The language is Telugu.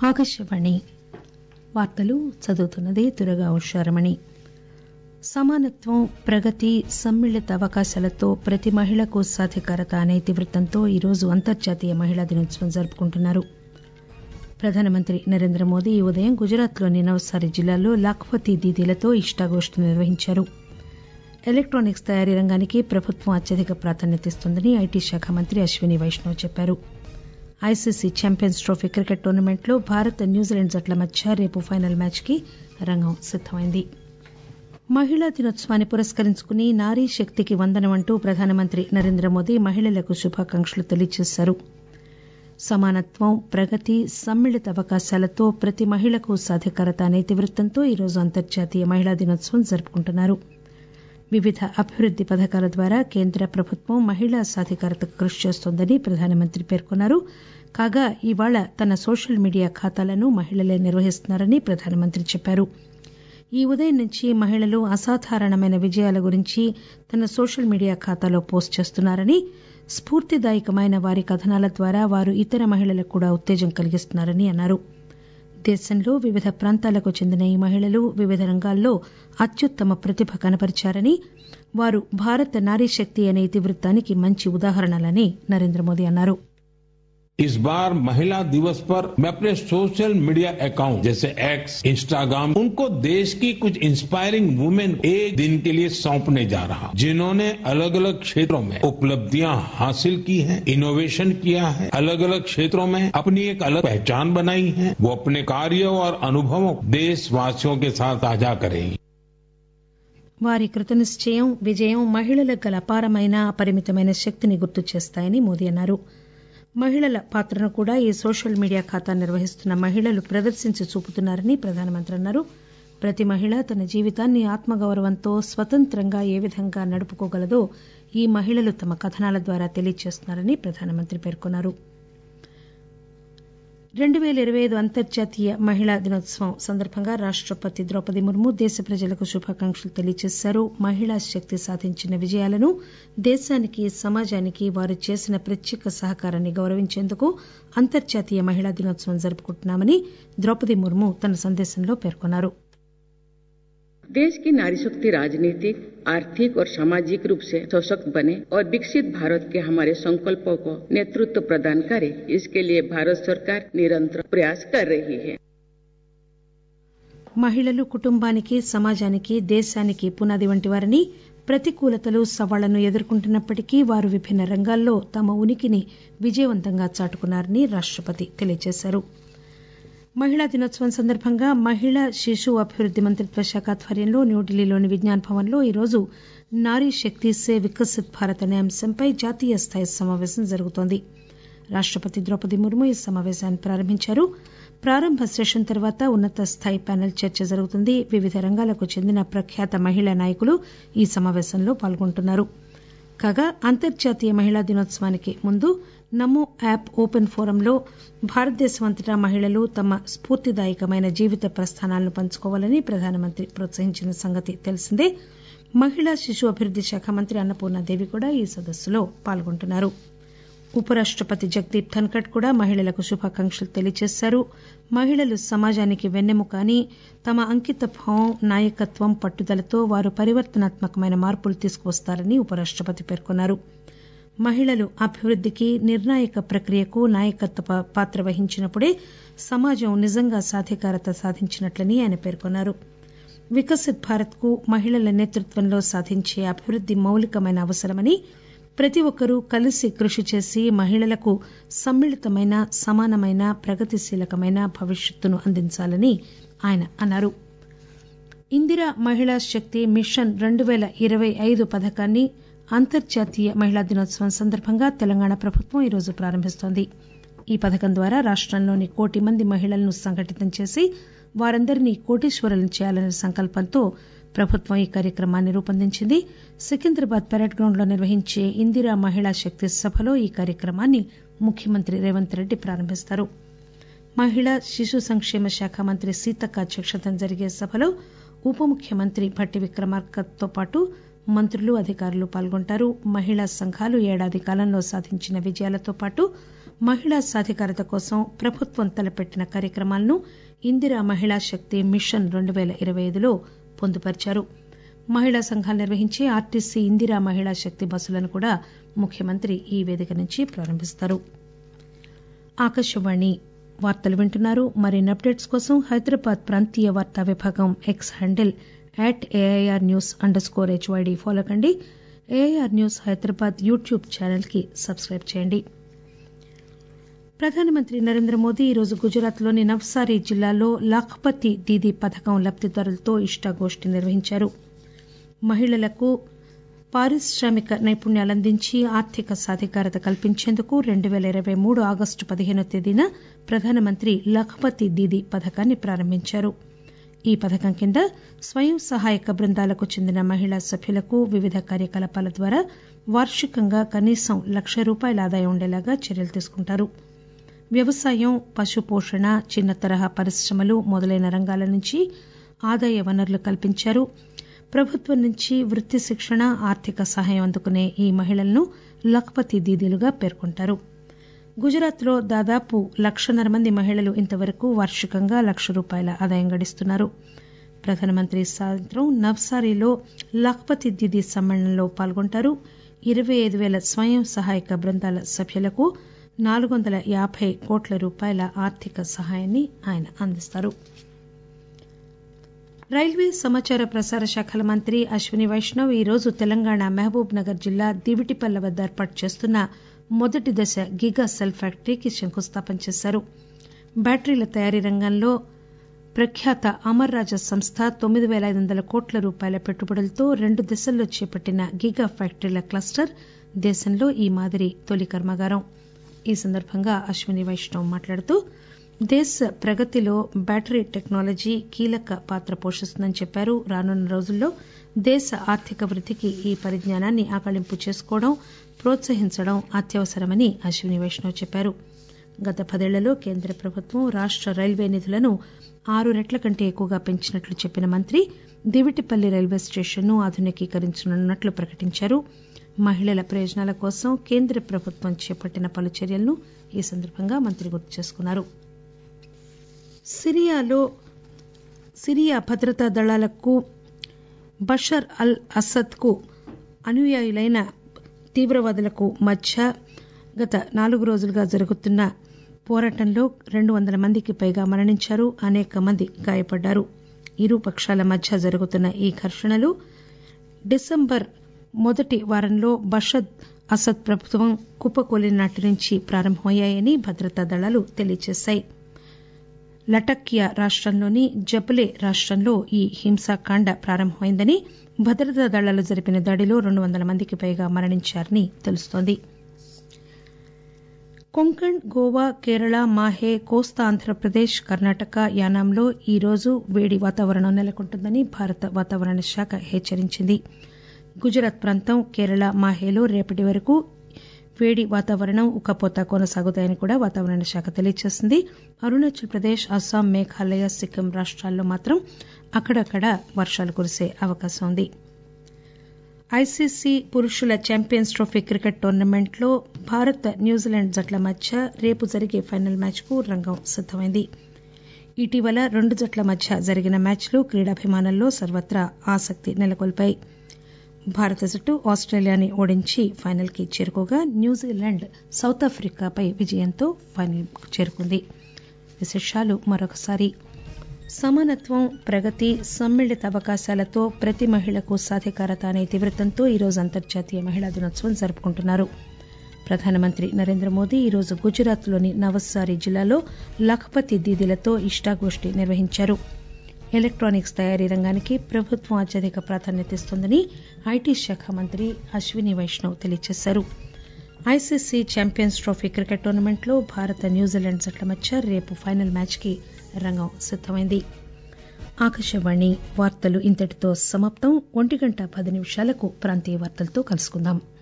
ఆకాశవాణి వార్తలు చదువుతున్నది దురగా ఉషారమణి సమానత్వం ప్రగతి సమ్మిళిత అవకాశాలతో ప్రతి మహిళకు సాధికారత అనే ఇతివృత్తంతో ఈరోజు అంతర్జాతీయ మహిళా దినోత్సవం జరుపుకుంటున్నారు ప్రధానమంత్రి నరేంద్ర మోదీ ఈ ఉదయం గుజరాత్లోని నవ్సారి జిల్లాలో లాఖ్వతీ దీదీలతో ఇష్టాగోష్ఠి నిర్వహించారు ఎలక్టానిక్స్ తయారీ రంగానికి ప్రభుత్వం అత్యధిక ప్రాధాన్యత ఇస్తోందని ఐటీ శాఖ మంత్రి అశ్విని వైష్ణవ్ చెప్పారు ఐసీసీ ఛాంపియన్స్ ట్రోఫీ క్రికెట్ టోర్నమెంట్లో భారత్ న్యూజిలాండ్ జట్ల మధ్య రేపు ఫైనల్ మ్యాచ్ కి రంగం సిద్దమైంది మహిళా దినోత్సవాన్ని పురస్కరించుకుని నారీ శక్తికి వందనం అంటూ ప్రధానమంత్రి నరేంద్ర మోదీ మహిళలకు శుభాకాంక్షలు తెలియజేశారు సమానత్వం ప్రగతి సమ్మిళిత అవకాశాలతో ప్రతి మహిళకు సాధికారత అనే ఇతివృత్తంతో ఈరోజు అంతర్జాతీయ మహిళా దినోత్సవం జరుపుకుంటున్నారు వివిధ అభివృద్ది పథకాల ద్వారా కేంద్ర ప్రభుత్వం మహిళా సాధికారతకు కృషి చేస్తోందని ప్రధానమంత్రి పేర్కొన్నారు కాగా ఇవాళ తన సోషల్ మీడియా ఖాతాలను మహిళలే నిర్వహిస్తున్నారని ప్రధానమంత్రి చెప్పారు ఈ ఉదయం నుంచి మహిళలు అసాధారణమైన విజయాల గురించి తన సోషల్ మీడియా ఖాతాలో పోస్టు చేస్తున్నారని స్పూర్తిదాయకమైన వారి కథనాల ద్వారా వారు ఇతర మహిళలకు కూడా ఉత్తేజం కలిగిస్తున్నారని అన్నారు దేశంలో వివిధ ప్రాంతాలకు చెందిన ఈ మహిళలు వివిధ రంగాల్లో అత్యుత్తమ ప్రతిభ కనబరిచారని వారు భారత నారీశక్తి అనే ఇతివృత్తానికి మంచి ఉదాహరణలని నరేంద్ర మోదీ అన్నారు इस बार महिला दिवस पर मैं अपने सोशल मीडिया अकाउंट जैसे एक्स इंस्टाग्राम उनको देश की कुछ इंस्पायरिंग वुमेन एक दिन के लिए सौंपने जा रहा जिन्होंने अलग अलग क्षेत्रों में उपलब्धियां हासिल की हैं इनोवेशन किया है अलग अलग क्षेत्रों में अपनी एक अलग पहचान बनाई है वो अपने कार्यों और अनुभवों देशवासियों के साथ साझा करेंगी వారి కృతనిశ్చయం విజయం మహిళలకు గల అపారమైన అపరిమితమైన శక్తిని గుర్తు చేస్తాయని మోదీ అన్నారు మహిళల పాత్రను కూడా ఈ సోషల్ మీడియా ఖాతా నిర్వహిస్తున్న మహిళలు ప్రదర్శించి చూపుతున్నారని ప్రధానమంత్రి అన్నారు ప్రతి మహిళ తన జీవితాన్ని ఆత్మగౌరవంతో స్వతంత్రంగా ఏ విధంగా నడుపుకోగలదో ఈ మహిళలు తమ కథనాల ద్వారా తెలియజేస్తున్నారని ప్రధానమంత్రి పేర్కొన్నారు రెండు పేల ఇరవై ఐదు అంతర్జాతీయ మహిళా దినోత్సవం సందర్భంగా రాష్టపతి ద్రౌపది ముర్ము దేశ ప్రజలకు శుభాకాంక్షలు తెలియజేశారు మహిళా శక్తి సాధించిన విజయాలను దేశానికి సమాజానికి వారు చేసిన ప్రత్యేక సహకారాన్ని గౌరవించేందుకు అంతర్జాతీయ మహిళా దినోత్సవం జరుపుకుంటున్నామని ద్రౌపది ముర్ము తన సందేశంలో పేర్కొన్నారు देश की नारी शक्ति राजनीतिक आर्थिक और सामाजिक रूप से सशक्त बने और विकसित भारत के हमारे संकल्पों को नेतृत्व प्रदान करे इसके लिए भारत सरकार निरंतर प्रयास कर रही है మహిళలు కుటుంబానికి సమాజానికి దేశానికి పునాది వంటి వారని ప్రతికూలతలు సవాళ్లను ఎదుర్కొంటున్నప్పటికీ వారు విభిన్న రంగాల్లో తమ ఉనికిని విజయవంతంగా చాటుకున్నారని రాష్టపతి తెలియజేశారు మహిళా దినోత్సవం సందర్భంగా మహిళా శిశు అభివృద్ది మంత్రిత్వ శాఖ ఆధ్వర్యంలో న్యూఢిల్లీలోని విజ్ఞాన్ భవన్ లో ఈరోజు నారీ శక్తి సే వికసిత్ భారత్ అనే అంశంపై జాతీయ స్థాయి సమావేశం జరుగుతోంది రాష్టపతి ద్రౌపది ముర్ము ఈ సమావేశాన్ని ప్రారంభించారు ప్రారంభ సెషన్ తర్వాత ఉన్నత స్థాయి ప్యానెల్ చర్చ జరుగుతుంది వివిధ రంగాలకు చెందిన ప్రఖ్యాత మహిళా నాయకులు ఈ సమావేశంలో పాల్గొంటున్నారు కాగా అంతర్జాతీయ మహిళా దినోత్సవానికి ముందు నమో యాప్ ఓపెన్ ఫోరంలో భారతదేశం అంతటా మహిళలు తమ స్పూర్తిదాయకమైన జీవిత ప్రస్థానాలను పంచుకోవాలని ప్రధానమంత్రి ప్రోత్సహించిన సంగతి తెలిసిందే మహిళా శిశు అభివృద్ది శాఖ మంత్రి అన్నపూర్ణాదేవి కూడా ఈ సదస్సులో పాల్గొంటున్నారు ఉపరాష్టపతి జగదీప్ ధన్కడ్ కూడా మహిళలకు శుభాకాంక్షలు తెలియజేశారు మహిళలు సమాజానికి వెన్నెముక అని తమ అంకిత భావం నాయకత్వం పట్టుదలతో వారు పరివర్తనాత్మకమైన మార్పులు తీసుకువస్తారని ఉపరాష్టపతి పేర్కొన్నారు మహిళలు అభివృద్దికి నిర్ణాయక ప్రక్రియకు నాయకత్వ పాత్ర వహించినప్పుడే సమాజం నిజంగా సాధికారత సాధించినట్లని ఆయన పేర్కొన్నారు వికసిత్ భారత్ కు మహిళల నేతృత్వంలో సాధించే అభివృద్ది మౌలికమైన అవసరమని ప్రతి ఒక్కరూ కలిసి కృషి చేసి మహిళలకు సమ్మిళితమైన సమానమైన ప్రగతిశీలకమైన భవిష్యత్తును అందించాలని ఆయన అన్నారు ఇందిరా మహిళా శక్తి మిషన్ రెండు పేల ఇరవై ఐదు పథకాన్ని అంతర్జాతీయ మహిళా దినోత్సవం సందర్భంగా తెలంగాణ ప్రభుత్వం ఈరోజు ప్రారంభిస్తోంది ఈ పథకం ద్వారా రాష్టంలోని కోటి మంది మహిళలను సంఘటితం చేసి వారందరినీ కోటీశ్వరులను చేయాలనే సంకల్పంతో ప్రభుత్వం ఈ కార్యక్రమాన్ని రూపొందించింది సికింద్రాబాద్ పెరేడ్ గ్రౌండ్ లో నిర్వహించే ఇందిరా మహిళా శక్తి సభలో ఈ కార్యక్రమాన్ని ముఖ్యమంత్రి రేవంత్ రెడ్డి ప్రారంభిస్తారు మహిళా శిశు సంక్షేమ శాఖ మంత్రి సీతక్క అధ్యక్షతన జరిగే సభలో ఉప ముఖ్యమంత్రి భట్టి విక్రమార్కతో పాటు మంత్రులు అధికారులు పాల్గొంటారు మహిళా సంఘాలు ఏడాది కాలంలో సాధించిన విజయాలతో పాటు మహిళా సాధికారత కోసం ప్రభుత్వం తలపెట్టిన కార్యక్రమాలను ఇందిరా మహిళా శక్తి మిషన్ రెండు పేల ఇరవై ఐదులో పొందుపరిచారు మహిళా సంఘాలు నిర్వహించే ఆర్టీసీ ఇందిరా మహిళా శక్తి బస్సులను కూడా ముఖ్యమంత్రి ఈ వేదిక నుంచి ప్రారంభిస్తారు ఆకాశవాణి వార్తలు వింటున్నారు మరిన్ని అప్డేట్స్ కోసం హైదరాబాద్ ప్రాంతీయ వార్తా విభాగం X handle at AIR news under HYD follow కండి AIR news Hyderabad YouTube channel కి సబ్స్క్రైబ్ చేయండి ప్రధానమంత్రి నరేంద్ర మోదీ ఈరోజు గుజరాత్లోని నవ్సారీ జిల్లాలో లఖ్పతి దీదీ పథకం లబ్దిదారులతో ఇష్టాగోష్ఠి నిర్వహించారు మహిళలకు పారిశ్రామిక నైపుణ్యాలు అందించి ఆర్థిక సాధికారత కల్పించేందుకు రెండు పేల ఇరవై మూడు ఆగస్టు పదిహేనో తేదీన ప్రధానమంత్రి లఖ్పతి దీదీ పథకాన్ని ప్రారంభించారు ఈ పథకం కింద స్వయం సహాయక బృందాలకు చెందిన మహిళా సభ్యులకు వివిధ కార్యకలాపాల ద్వారా వార్షికంగా కనీసం లక్ష రూపాయల ఆదాయం ఉండేలాగా చర్యలు తీసుకుంటారు వ్యవసాయం పశుపోషణ చిన్న తరహా పరిశ్రమలు మొదలైన రంగాల నుంచి ఆదాయ వనరులు కల్పించారు ప్రభుత్వం నుంచి వృత్తి శిక్షణ ఆర్థిక సహాయం అందుకునే ఈ మహిళలను లఖ్పతి దీదీలుగా పేర్కొంటారు గుజరాత్ లో దాదాపు లక్షన్నర మంది మహిళలు ఇంతవరకు వార్షికంగా లక్ష రూపాయల ఆదాయం గడిస్తున్నారు ప్రధానమంత్రి సాయంత్రం నవ్సారీలో లఖ్పతి దీదీ సమ్మేళనంలో పాల్గొంటారు ఇరవై ఐదు పేల స్వయం సహాయక బృందాల సభ్యులకు నాలుగు వందల యాబై కోట్ల రూపాయల ఆర్థిక సహాయాన్ని ఆయన అందిస్తారు రైల్వే సమాచార ప్రసార శాఖల మంత్రి అశ్విని వైష్ణవ్ ఈరోజు తెలంగాణ మహబూబ్ నగర్ జిల్లా దివిటిపల్ల వద్ద ఏర్పాటు చేస్తున్న మొదటి దశ గిగా సెల్ ఫ్యాక్టరీకి శంకుస్థాపన చేశారు బ్యాటరీల తయారీ రంగంలో ప్రఖ్యాత అమర్ రాజా సంస్థ తొమ్మిది పేల ఐదు వందల కోట్ల రూపాయల పెట్టుబడులతో రెండు దశల్లో చేపట్టిన గిగా ఫ్యాక్టరీల క్లస్టర్ దేశంలో ఈ మాదిరి తొలి కర్మాగారం ఈ సందర్భంగా అశ్విని వైష్ణవ్ మాట్లాడుతూ దేశ ప్రగతిలో బ్యాటరీ టెక్నాలజీ కీలక పాత్ర పోషిస్తుందని చెప్పారు రానున్న రోజుల్లో దేశ ఆర్థిక వృద్దికి ఈ పరిజ్ఞానాన్ని ఆకళింపు చేసుకోవడం ప్రోత్సహించడం అత్యవసరమని అశ్విని వైష్ణవ్ చెప్పారు గత పదేళ్లలో కేంద్ర ప్రభుత్వం రాష్ట రైల్వే నిధులను ఆరు రెట్ల కంటే ఎక్కువగా పెంచినట్లు చెప్పిన మంత్రి దివిటిపల్లి రైల్వే స్టేషన్ను ఆధునికీకరించనున్నట్లు ప్రకటించారు మహిళల ప్రయోజనాల కోసం కేంద్ర ప్రభుత్వం చేపట్టిన పలు చర్యలను ఈ సందర్భంగా మంత్రి గుర్తు చేసుకున్నారు సిరియాలో సిరియా భద్రతా దళాలకు బషర్ అల్ అసద్ కు అనుయాయులైన తీవ్రవాదులకు మధ్య గత నాలుగు రోజులుగా జరుగుతున్న పోరాటంలో రెండు వందల మందికి పైగా మరణించారు అనేక మంది గాయపడ్డారు ఇరు పక్షాల మధ్య జరుగుతున్న ఈ ఘర్షణలు డిసెంబర్ మొదటి వారంలో బషద్ అసద్ ప్రభుత్వం కుప్పకూలిన నాటి నుంచి ప్రారంభమయ్యాయని భద్రతా దళాలు తెలియజేశాయి లటక్యా రాష్టంలోని జబలే రాష్టంలో ఈ హింసాకాండ ప్రారంభమైందని భద్రతా దళాలు జరిపిన దాడిలో రెండు వందల మందికి పైగా మరణించారని తెలుస్తోంది కొంకణ్ గోవా కేరళ మాహే కోస్తా ఆంధ్రప్రదేశ్ కర్ణాటక యానాంలో ఈరోజు వేడి వాతావరణం నెలకొంటుందని భారత వాతావరణ శాఖ హెచ్చరించింది గుజరాత్ ప్రాంతం కేరళ మాహేలో రేపటి వరకు వేడి వాతావరణం ఉక్కపోత కొనసాగుతాయని కూడా వాతావరణ శాఖ తెలియజేసింది అరుణాచల్ ప్రదేశ్ అస్సాం మేఘాలయ సిక్కిం రాష్టాల్లో మాత్రం అక్కడక్కడ వర్షాలు కురిసే అవకాశం ఉంది ఐసీసీ పురుషుల ఛాంపియన్స్ ట్రోఫీ క్రికెట్ టోర్నమెంట్లో భారత్ న్యూజిలాండ్ జట్ల మధ్య రేపు జరిగే ఫైనల్ మ్యాచ్ కు రంగం సిద్దమైంది ఇటీవల రెండు జట్ల మధ్య జరిగిన మ్యాచ్లు క్రీడాభిమానుల్లో సర్వత్రా ఆసక్తి నెలకొల్పాయి భారత జట్టు ఆస్టేలియాని ఓడించి ఫైనల్ కి చేరుకోగా న్యూజిలాండ్ సౌత్ ఆఫ్రికాపై విజయంతో ఫైనల్ కు చేరుకుంది విశేషాలు మరొకసారి సమానత్వం ప్రగతి సమ్మిళిత అవకాశాలతో ప్రతి మహిళకు సాధికారత అనే ఇతివృత్తంతో ఈరోజు అంతర్జాతీయ మహిళా దినోత్సవం జరుపుకుంటున్నారు ప్రధానమంత్రి నరేంద్ర మోదీ ఈరోజు గుజరాత్లోని నవసారి జిల్లాలో లఖపతి దీదీలతో ఇష్టాగోష్ఠి నిర్వహించారు ఎలక్టానిక్స్ తయారీ రంగానికి ప్రభుత్వం అత్యధిక ప్రాధాన్యత ఇస్తోందని ఐటీ శాఖ మంత్రి అశ్విని వైష్ణవ్ తెలియజేశారు ఐసీసీ ఛాంపియన్స్ ట్రోఫీ క్రికెట్ టోర్నమెంట్లో భారత్ న్యూజిలాండ్ జట్ల మధ్య రేపు ఫైనల్ మ్యాచ్ కి రంగం సిద్దమైంది ఆకాశవాణి వార్తలు ఇంతటితో సమాప్తం ఒంటి గంట పది నిమిషాలకు ప్రాంతీయ వార్తలతో కలుసుకుందాం